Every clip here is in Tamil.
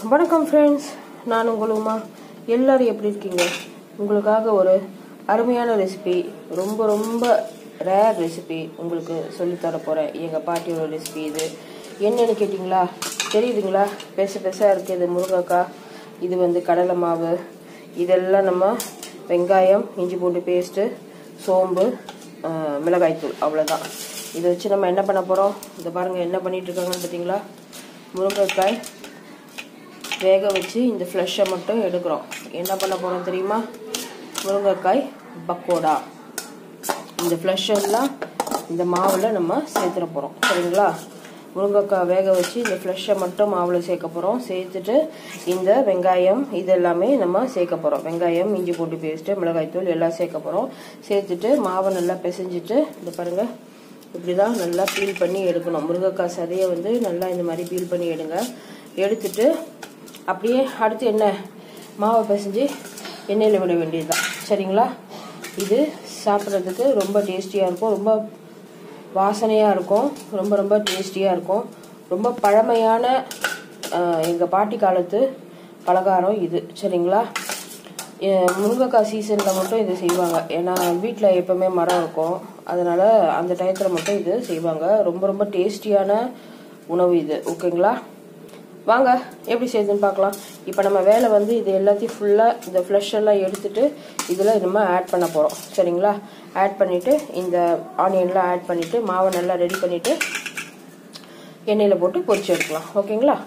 வணக்கம் ஃப்ரெண்ட்ஸ் நான் உங்கள் உமா எல்லாரும் எப்படி இருக்கீங்க உங்களுக்காக ஒரு அருமையான ரெசிபி ரொம்ப ரொம்ப ரேர் ரெசிபி உங்களுக்கு சொல்லித்தர போகிறேன் எங்கள் பாட்டியோட ரெசிபி இது என்னன்னு கேட்டிங்களா தெரியுதுங்களா பெச பெருசாக இருக்குது இது முருங்கைக்காய் இது வந்து கடலை மாவு இதெல்லாம் நம்ம வெங்காயம் இஞ்சி பூண்டு பேஸ்ட்டு சோம்பு ஆஹ், மிளகாய்த்தூள் அவ்வளோதான் இதை வச்சு நம்ம என்ன பண்ண போகிறோம் இதை பாருங்கள் என்ன பண்ணிட்டு இருக்காங்கன்னு பார்த்தீங்களா முருங்கைக்காய் வேக வச்சு இந்த ஃப்ளஷை மட்டும் எடுக்கிறோம் என்ன பண்ண போகிறோம் தெரியுமா முருங்கைக்காய் பக்கோடா இந்த ஃப்ளஷ் எல்லாம் இந்த மாவில் நம்ம சேர்த்துட போகிறோம் சரிங்களா முருங்கைக்காய் வேக வச்சு இந்த ஃப்ளஷை மட்டும் மாவில் சேர்க்க போகிறோம் சேர்த்துட்டு இந்த வெங்காயம் இது எல்லாமே நம்ம சேர்க்க போகிறோம் வெங்காயம் இஞ்சி பூண்டு பேஸ்ட்டு மிளகாய்த்தூள் எல்லாம் சேர்க்க போகிறோம் சேர்த்துட்டு மாவை நல்லா பிசைஞ்சிட்டு இந்த பாருங்கள் இப்படி தான் நல்லா பீல் பண்ணி எடுக்கணும் முருங்கைக்காய் சதையை வந்து நல்லா இந்த மாதிரி பீல் பண்ணி எடுங்க எடுத்துட்டு அப்படியே அடுத்து என்ன மாவை பிசைஞ்சு எண்ணெயில் விட வேண்டியதுதான் சரிங்களா இது சாப்பிட்றதுக்கு ரொம்ப டேஸ்டியாக இருக்கும் ரொம்ப வாசனையாக இருக்கும் ரொம்ப ரொம்ப டேஸ்டியாக இருக்கும் ரொம்ப பழமையான எங்கள் பாட்டி காலத்து பலகாரம் இது சரிங்களா எ- முருங்கைக்காய் சீசனில் மட்டும் இது செய்வாங்க ஏன்னா வீட்டில் எப்பவுமே மரம் இருக்கும் அதனால் அந்த டயத்தில் மட்டும் இது செய்வாங்க ரொம்ப ரொம்ப டேஸ்டியான உணவு இது ஓகேங்களா வாங்க எப்படி செய்யுதுன்னு பார்க்கலாம் இப்போ நம்ம வேலை வந்து இது எல்லாத்தையும் ஃபுல்லாக இந்த ஃப்ளஷ் எல்லாம் எடுத்துட்டு இதில் நம்ம ஆட் பண்ண போகிறோம் சரிங்களா ஆட் பண்ணிவிட்டு இந்த ஆனியன்லாம் ஆட் பண்ணிவிட்டு மாவை நல்லா ரெடி பண்ணிவிட்டு எண்ணெயில் போட்டு பொரிச்சு எடுக்கலாம் ஓகேங்களா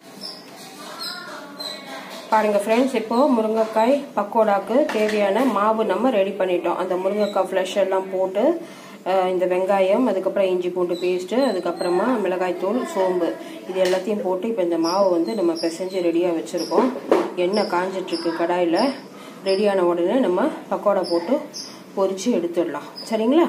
பாருங்க ஃப்ரெண்ட்ஸ் இப்போ முருங்கைக்காய் பக்கோடாக்கு தேவையான மாவு நம்ம ரெடி பண்ணிட்டோம் அந்த முருங்கைக்காய் ஃப்ளஷ் எல்லாம் போட்டு அஹ், இந்த வெங்காயம் அதுக்கப்புறம் இஞ்சி பூண்டு பேஸ்ட்டு அதுக்கப்புறமா மிளகாய்த்தூள் சோம்பு இது எல்லாத்தையும் போட்டு இப்போ இந்த மாவு வந்து நம்ம பிசைஞ்சு ரெடியாக வச்சுருக்கோம் எண்ணெய் காஞ்சிட்ருக்கு கடாயில் ரெடியான உடனே நம்ம பக்கோடா போட்டு பொரிச்சு எடுத்துடலாம் சரிங்களா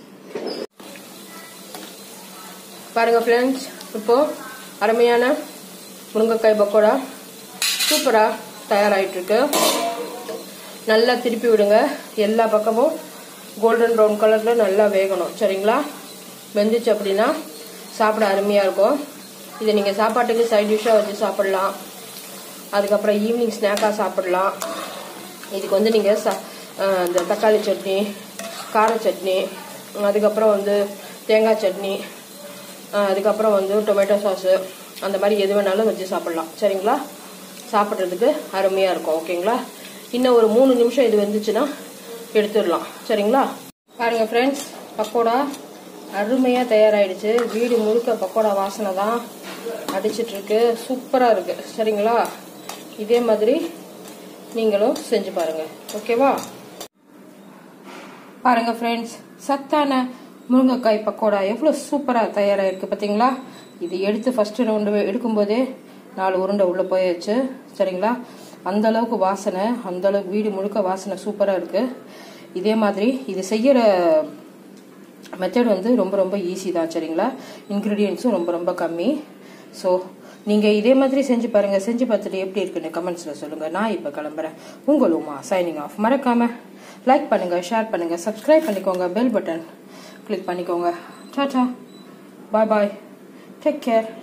பாருங்க ஃப்ரெண்ட்ஸ் இப்போ அருமையான முருங்கைக்காய் பக்கோடா சூப்பரா தயாராயிட்டு இருக்கு நல்லா திருப்பி விடுங்க எல்லா பக்கமும் கோல்டன் ப்ரௌன் கலர்ல நல்லா வேகணும் சரிங்களா வெந்துச்சு அப்படின்னா சாப்பிட அருமையா இருக்கும் இதை நீங்க சாப்பாட்டுக்கு சைட் டிஷ்ஷாக வச்சு சாப்பிடலாம் அதுக்கப்புறம் ஈவினிங் ஸ்நாக்காக சாப்பிடலாம் இதுக்கு வந்து நீங்கள் ச அஹ் இந்த தக்காளி சட்னி கார சட்னி அதுக்கப்புறம் வந்து தேங்காய் சட்னி அஹ் அதுக்கப்புறம் வந்து டொமேட்டோ சாஸு அந்த மாதிரி எது வேணாலும் வச்சு சாப்பிடலாம் சரிங்களா சாப்பிட்றதுக்கு அருமையாக இருக்கும் ஓகேங்களா இன்னும் ஒரு மூணு நிமிஷம் இது வந்துச்சுன்னா எடுத்துடலாம் சரிங்களா பாருங்க ஃப்ரெண்ட்ஸ் பக்கோடா அருமையாக தயாராகிடுச்சு வீடு முழுக்க பக்கோடா வாசனை தான் அடிச்சிட்டு இருக்கு சூப்பராக இருக்கு சரிங்களா இதே மாதிரி நீங்களும் செஞ்சு பாருங்க ஓகேவா பாருங்க ஃப்ரெண்ட்ஸ் சத்தான முருங்கைக்காய் பக்கோடா எவ்வளோ சூப்பராக தயாராகிருக்கு பார்த்தீங்களா இது எடுத்து ஃபஸ்ட்டு ரவுண்டு எடுக்கும்போதே நாலு உருண்டை உள்ளே போயாச்சு சரிங்களா அந்த அளவுக்கு வாசனை அந்த அளவுக்கு வீடு முழுக்க வாசனை சூப்பராக இருக்கு இதே மாதிரி இது செய்யற மெத்தட் வந்து ரொம்ப ரொம்ப ஈஸி தான் சரிங்களா இன்க்ரீடியன்ஸும் ரொம்ப ரொம்ப கம்மி ஸோ நீங்கள் இதே மாதிரி செஞ்சு பாருங்கள் செஞ்சு பார்த்துட்டு எப்படி இருக்குன்னு கமெண்ட்ஸில் சொல்லுங்கள் நான் இப்போ கிளம்புறேன் உங்கள் உமா சைனிங் ஆஃப் மறக்காம லைக் பண்ணுங்கள் ஷேர் பண்ணுங்கள் சப்ஸ்கிரைப் பண்ணிக்கோங்க பெல் பட்டன் கிளிக் பண்ணிக்கோங்க டாடா பாய் பாய் டேக் கேர்